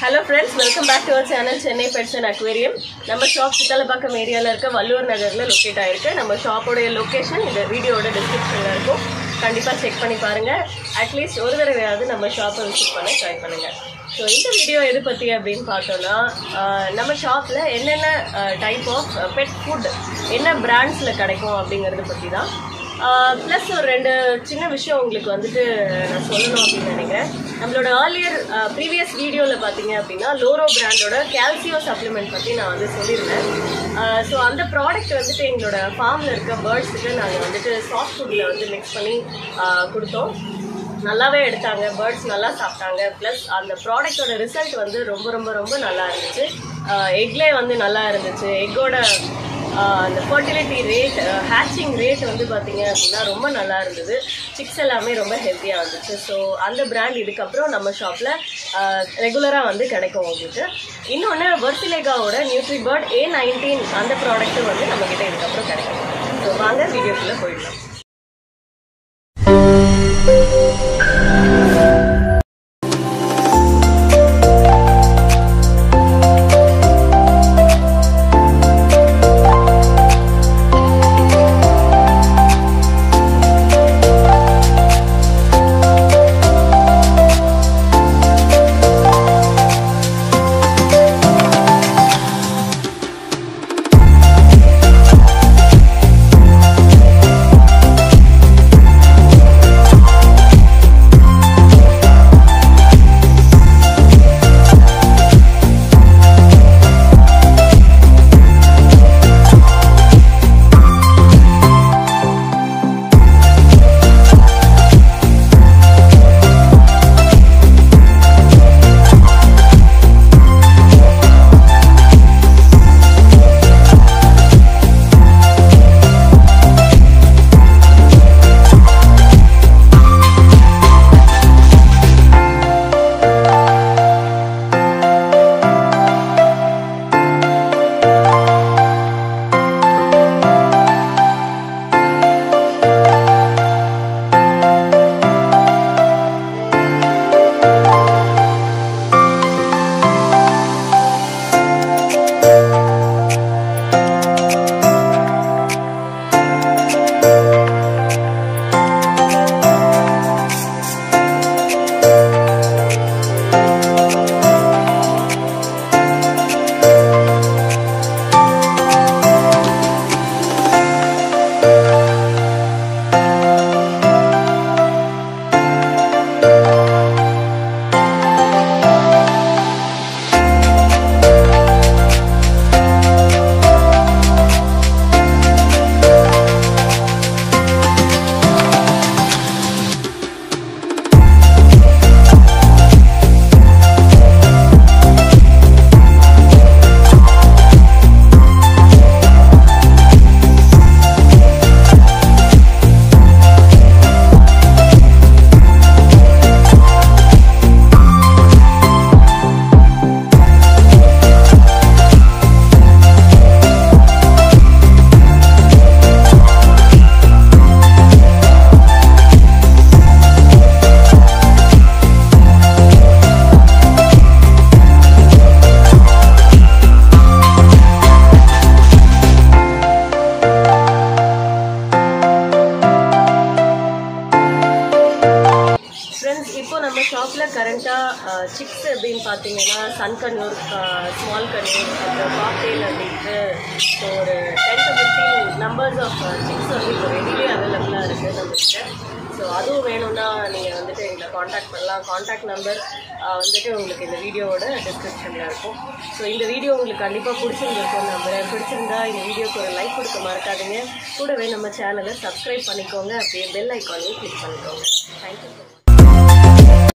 hello friends welcome back to our channel Chennai pets and aquarium நம்ம shop Chitlapakkam ஏரியாவில் இருக்க வள்ளூர் நகரில் லொக்கேட் ஆயிருக்கு நம்ம ஷாப்போடைய லொக்கேஷன் இந்த வீடியோவோட டிஸ்கிரிப்ஷனில் இருக்கும் கண்டிப்பாக செக் பண்ணி பாருங்கள் அட்லீஸ்ட் ஒரு தடவையாவது நம்ம ஷாப்பை விசிட் பண்ண ட்ரை பண்ணுங்கள் ஸோ இந்த வீடியோ எது பற்றி அப்படின்னு பார்த்தோன்னா ஆஹ், நம்ம ஷாப்பில் என்னென்ன டைப் ஆஃப் பெட் ஃபுட் என்ன பிராண்ட்ஸில் கிடைக்கும் அப்படிங்கிறத பற்றி தான் ப்ளஸ் ஒரு ரெண்டு சின்ன விஷயம் உங்களுக்கு வந்துட்டு நான் சொல்லணும் அப்படின்னு நினைக்கிறேன் நம்மளோட ஏர்லியர் ப்ரீவியஸ் வீடியோவில் பார்த்தீங்க அப்படின்னா லோரோ பிராண்டோட கால்சியோ சப்ளிமெண்ட் பற்றி நான் வந்து சொல்லியிருந்தேன் ஸோ அந்த ப்ராடக்ட் வந்துட்டு எங்களோட ஃபார்மில் இருக்க பேர்ட்ஸுக்கு நாங்கள் வந்துட்டு சாஃப்ட் ஃபுட்டில் வந்து மிக்ஸ் பண்ணி ஆஹ், கொடுத்தோம் நல்லாவே எடுத்தாங்க பேர்ட்ஸ் நல்லா சாப்பிட்டாங்க ப்ளஸ் அந்த ப்ராடக்டோட ரிசல்ட் வந்து ரொம்ப ரொம்ப ரொம்ப நல்லா இருந்துச்சு எக்லே வந்து நல்லா இருந்துச்சு எக்கோட அந்த ஃபர்டிலிட்டி ரேட் ஹேச்சிங் ரேட் வந்து பார்த்தீங்க அப்படின்னா ரொம்ப நல்லா இருந்தது சிக்ஸ் எல்லாமே ரொம்ப ஹெல்த்தியாக இருந்துச்சு ஸோ அந்த பிராண்ட் இதுக்கப்புறம் நம்ம ஷாப்பில் ரெகுலராக வந்து கிடைக்கும் உங்களுக்கு இன்னொன்று வர்சிலேகாவோட நியூட்ரி பேர்ட் ஏ நைன்டீன் அந்த ப்ராடக்ட்டும் வந்து நம்மக்கிட்ட இதுக்கப்புறம் கிடைக்கும் ஸோ வாங்க வீடியோக்குள்ளே போயிடலாம் ஃப்ரெண்ட்ஸ் இப்போ நம்ம ஷாப்பில் கரண்ட்டாக சிக்ஸ் அப்படின்னு பார்த்தீங்கன்னா சன் கண்ணூர் ஸ்மால் கண்ணூர் அப்புறம் காக்டெயில் அப்படின்ட்டு ஸோ ஒரு ten to fifteen numbers of six வந்து இப்போ ரெடிலே அவைலபிளாக இருக்குது நம்மகிட்ட ஸோ அதுவும் வேணும்னா நீங்கள் வந்துட்டு எங்களை காண்டாக்ட் பண்ணலாம் காண்டாக்ட் நம்பர் வந்துட்டு உங்களுக்கு இந்த வீடியோவோட டிஸ்கிரிப்ஷனில் இருக்கும் ஸோ இந்த வீடியோ உங்களுக்கு கண்டிப்பாக பிடிச்சிருந்துருக்கும் நம்புறேன் பிடிச்சிருந்தா இந்த வீடியோக்கு ஒரு லைக் கொடுக்க மறக்காதீங்க கூடவே நம்ம சேனலை சப்ஸ்கிரைப் பண்ணிக்கோங்க அப்படியே பெல் ஐக்கானையும் கிளிக் பண்ணிக்கோங்க தேங்க்யூ